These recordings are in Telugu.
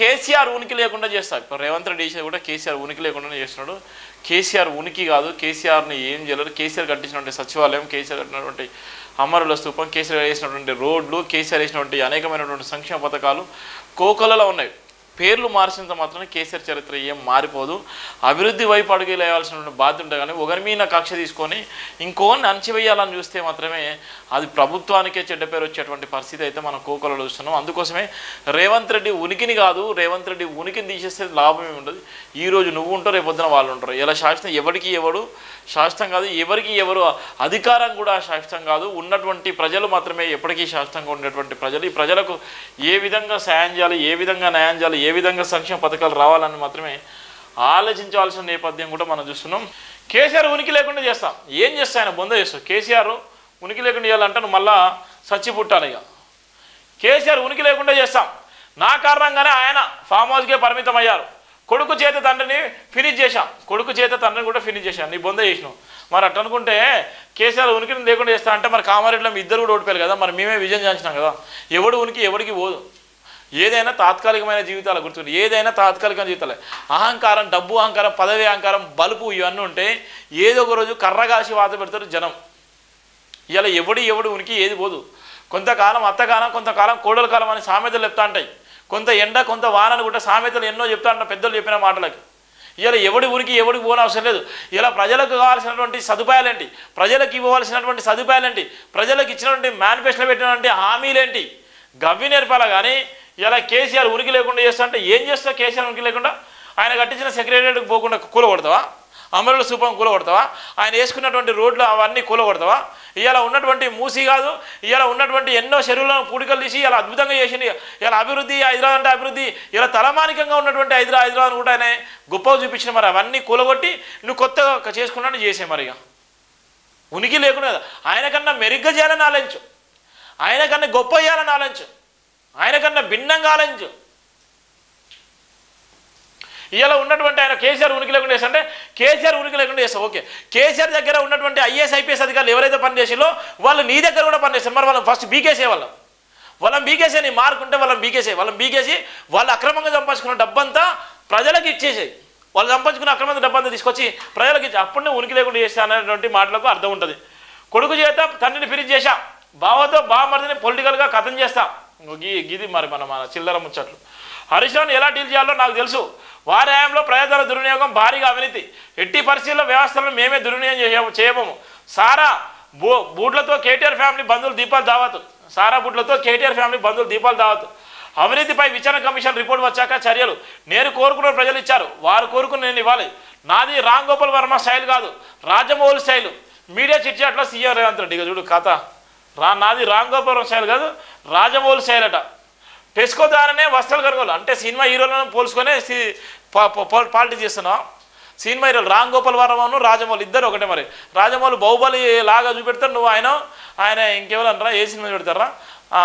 కేసీఆర్ ఉనికి లేకుండా చేస్తారు ఇప్పుడు రేవంత్ రెడ్డి చేసేది కూడా కేసీఆర్ ఉనికి లేకుండానే చేస్తున్నాడు కేసీఆర్ ఉనికి కాదు కేసీఆర్ని ఏం చేయలేరు కేసీఆర్ కట్టించినటువంటి సచివాలయం కేసీఆర్ కట్టినటువంటి అమరుల స్తూపం కేసీఆర్ వేసినటువంటి రోడ్లు కేసీఆర్ వేసినటువంటి అనేకమైనటువంటి సంక్షేమ పథకాలు కోకొలలో ఉన్నాయి పేర్లు మార్చినంత మాత్రం కేసీఆర్ చరిత్ర ఏం మారిపోదు అభివృద్ధి వైపు అడుగు వేయాల్సినటువంటి బాధ్యత ఉంటుంది కానీ ఒకరి మీద కక్ష తీసుకొని ఇంకోని అణచివేయాలని చూస్తే మాత్రమే అది ప్రభుత్వానికే చెడ్డ పేరు వచ్చేటువంటి పరిస్థితి అయితే మనం కోకలలో చూస్తున్నాం అందుకోసమే రేవంత్ రెడ్డి ఉనికిని కాదు రేవంత్ రెడ్డి ఉనికిని తీసేస్తే లాభం ఏమి ఉండదు ఈ రోజు నువ్వు ఉంటావు రేపు పొద్దున వాళ్ళు ఉంటారు ఇలా శాశ్వతం ఎవరికి ఎవడు శాశ్వతం కాదు ఎవరికి ఎవరు అధికారం కూడా శాశ్వతం కాదు ఉన్నటువంటి ప్రజలు మాత్రమే ఎప్పటికీ శాశ్వతంగా ఉండేటువంటి ప్రజలు ఈ ప్రజలకు ఏ విధంగా సాయం చేయాలి ఏ విధంగా న్యాయం చేయాలి ఏ విధంగా సంక్షేమ పథకాలు రావాలని మాత్రమే ఆలోచించాల్సిన నేపథ్యం కూడా మనం చూస్తున్నాం కేసీఆర్ ఉనికి లేకుండా చేస్తాం ఏం చేస్తా ఆయన బొంద చేస్తావు కేసీఆర్ ఉనికి లేకుండా చేయాలంటే నువ్వు మళ్ళా సచ్చి పుట్టాలి ఇక కేసీఆర్ ఉనికి లేకుండా చేస్తాం నా కారణంగానే ఆయన ఫామ్ హౌస్కే పరిమితం అయ్యారు కొడుకు చేత తండ్రిని ఫినిష్ చేశాం కొడుకు చేత తండ్రిని కూడా ఫినిష్ చేశాం నీ బొంద చేసినావు మరి అట్ట అనుకుంటే కేసీఆర్ ఉనికిని లేకుండా చేస్తా అంటే మరి కామారెడ్డిలో మీ ఇద్దరు కూడా ఓడిపోయారు కదా మరి మేమే విజయం చేసినాం కదా ఎవడు ఉనికి ఎవడికి పోదు ఏదైనా తాత్కాలికమైన జీవితాలు గుర్తుంది ఏదైనా తాత్కాలికమైన జీవితాలే అహంకారం డబ్బు అహంకారం పదవి అహంకారం బలుపు ఇవన్నీ ఉంటే ఏదో ఒక రోజు కర్రగాసి వాత పెడతారు జనం ఇలా ఎవడు ఎవడు ఉనికి ఏది పోదు కొంతకాలం అత్తకాలం కొంతకాలం కోడల కాలం అని సామెతలు చెప్తా ఉంటాయి కొంత ఎండ కొంత వానని కూడా సామెతలు ఎన్నో చెప్తా ఉంటారు పెద్దలు చెప్పిన మాటలకి ఇలా ఎవడి ఊరికి ఎవడికి పోని అవసరం లేదు ఇలా ప్రజలకు కావాల్సినటువంటి సదుపాయాలేంటి ప్రజలకు ఇవ్వవలసినటువంటి సదుపాయాలేంటి ప్రజలకు ఇచ్చినటువంటి మేనిఫెస్టోలో పెట్టినటువంటి హామీలేంటి గవ్వి నేర్పాలా కానీ ఇలా కేసీఆర్ ఉనికి లేకుండా చేస్తా అంటే ఏం చేస్తావు కేసీఆర్ ఉనికి లేకుండా ఆయన కట్టించిన సెక్రటరీకి పోకుండా కూలగొడతావా అమరుల సూపం కూలగొడతావా ఆయన వేసుకున్నటువంటి రోడ్లు అవన్నీ కూలగొడతావా ఇవాళ ఉన్నటువంటి మూసి కాదు ఇవాళ ఉన్నటువంటి ఎన్నో చెరువులను పూడికలు తీసి ఇలా అద్భుతంగా చేసింది ఇలా అభివృద్ధి హైదరాబాద్ అంటే అభివృద్ధి ఇలా తలమానికంగా ఉన్నటువంటి హైదరాబాద్ హైదరాబాద్ కూడా ఆయన గొప్పగా చూపించిన మరి అవన్నీ కూలగొట్టి నువ్వు కొత్తగా చేసుకున్నాను చేసే మరి ఇక ఉనికి లేకుండా ఆయన కన్నా మెరుగ్గా చేయాలని ఆలోచించు ఆయన కన్నా గొప్ప చేయాలని ఆలోచించు ఆయన కన్నా భిన్నంగా ఆలోచించు ఇలా ఉన్నటువంటి ఆయన కేసీఆర్ ఉనికి లేకుండా చేస్తా అంటే కేసీఆర్ ఉనికి లేకుండా చేస్తా ఓకే కేసీఆర్ దగ్గర ఉన్నటువంటి ఐఏఎస్ ఐపీఎస్ అధికారులు ఎవరైతే పనిచేసిందో వాళ్ళు నీ దగ్గర కూడా పనిచేస్తారు మరి వాళ్ళని ఫస్ట్ బీకేసే వాళ్ళం వాళ్ళని బీకేసే నీ మార్క్ ఉంటే వాళ్ళని బీకేసే వాళ్ళని బీకేసి వాళ్ళు అక్రమంగా సంపాదించుకున్న డబ్బంతా ప్రజలకు ఇచ్చేసేయి వాళ్ళు సంపాదించుకున్న అక్రమంగా డబ్బంతా తీసుకొచ్చి ప్రజలకు ఇచ్చి అప్పుడే ఉనికి లేకుండా చేస్తా అనేటువంటి మాటలకు అర్థం ఉంటుంది కొడుకు చేత తండ్రిని ఫిరిజ్ చేశా బావతో బావమరిదిని పొలిటికల్గా కథం చేస్తా ఇంకో గీ గిది మరి మన మన చిల్లర ముచ్చట్లు హరీష్ రావుని ఎలా డీల్ చేయాలో నాకు తెలుసు వారి హయాంలో ప్రజల దుర్వినియోగం భారీగా అవినీతి ఎట్టి పరిస్థితుల్లో వ్యవస్థలను మేమే దుర్వినియోగం చేయ- చేయబోము సారా బూ బూట్లతో కేటీఆర్ ఫ్యామిలీ బంధువులు దీపాలు దావతు సారా బూట్లతో కేటీఆర్ ఫ్యామిలీ బంధువులు దీపాలు దావతు అవినీతిపై విచారణ కమిషన్ రిపోర్ట్ వచ్చాక చర్యలు నేను కోరుకున్న ప్రజలు ఇచ్చారు వారు కోరుకుని నేను ఇవ్వాలి నాది రామ్ గోపాల్ వర్మ స్టైల్ కాదు రాజమౌళి స్టైల్ మీడియా చిట్చాట్లో సీఎం రేవంత్ రెడ్డి ఇక చూడు కథ రా నాది రామ్ గోపాల్ వర్మ స్టైల్ కాదు రాజమౌళి స్టైల్ అట టెస్కో ద్వారానే వస్త్రాలు కొనుగోలు అంటే సినిమా హీరోలను పోల్చుకొని సి- పా- పా- పా- పాలిటిక్స్ చేస్తున్నాం సినిమా హీరోలు రామ్ గోపాల్ వర్మను రాజమౌళి ఇద్దరు ఒకటే మరి రాజమౌళి బాహుబలి లాగా చూపెడతారు నువ్వు ఆయన ఆయన ఇంకెవరనరా ఏ సినిమా చూపెడతారా ఆ,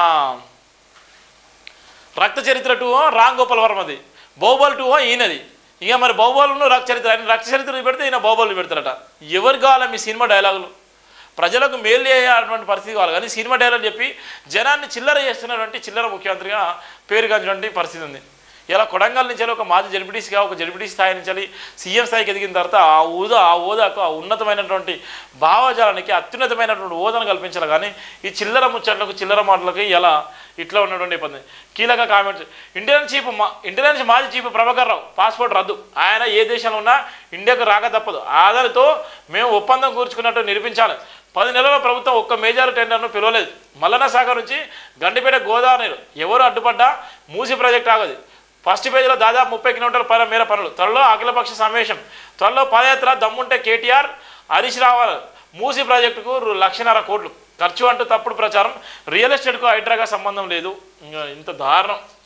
రక్త చరిత్ర టూ రామ్ గోపాల్ వర్మది బాహుబలి టూ ఈయనది ఇక మరి బాహుబలిను రక్త చరిత్ర ఆయన రక్త చరిత్ర చూపెడితే ఈయన బాహుబలి పెడతారట ఎవరు కావాలా మీ సినిమా డైలాగులు ప్రజలకు మేలు చేయాలన్నటువంటి పరిస్థితి కావాలి కానీ సినిమా డైలాగ్ చెప్పి జనాన్ని చిల్లర చేస్తున్నటువంటి చిల్లర ముఖ్యమంత్రిగా పేరుగాంచినటువంటి పరిస్థితి ఉంది ఇలా కొడంగల్ నుంచి ఒక మాజీ జడ్పీటీసీగా ఒక జడ్పీటీసీ స్థాయి నుంచి సీఎం స్థాయికి ఎదిగిన తర్వాత ఆ హోదా ఆ హోదాకు ఆ ఉన్నతమైనటువంటి భావజాలానికి అత్యున్నతమైనటువంటి హోదాను కల్పించాలి కానీ ఈ చిల్లర ముచ్చట్లకు చిల్లర మాటలకు ఇలా ఇట్లా ఉన్నటువంటి ఇబ్బంది కీలక కామెంట్స్ ఇండియన్ చీఫ్ మా ఇండియన్ మాజీ చీఫ్ ప్రభాకర్ రావు పాస్పోర్ట్ రద్దు ఆయన ఏ దేశంలో ఉన్నా ఇండియాకు రాక తప్పదు ఆధార్తో మేము ఒప్పందం కూర్చుకున్నట్టు నిరూపించాలి పది నెలల ప్రభుత్వం ఒక్క మేజర్ టెండర్ను పిలవలేదు మల్లన్న సాగర్ నుంచి గండిపేట గోదావరి నీరు ఎవరు అడ్డుపడ్డా మూసి ప్రాజెక్ట్ ఆగదు ఫస్ట్ పేజీలో దాదాపు ముప్పై కిలోమీటర్ల పైన మేర పనులు త్వరలో అఖిలపక్ష సమావేశం త్వరలో పదయాత్ర దమ్ముంటే కేటీఆర్ హరీష్ రావు మూసి ప్రాజెక్టుకు రు- లక్షన్నర కోట్లు ఖర్చు అంటూ తప్పుడు ప్రచారం రియల్ ఎస్టేట్కు హైడ్రాగా సంబంధం లేదు ఇంకా ఇంత దారుణం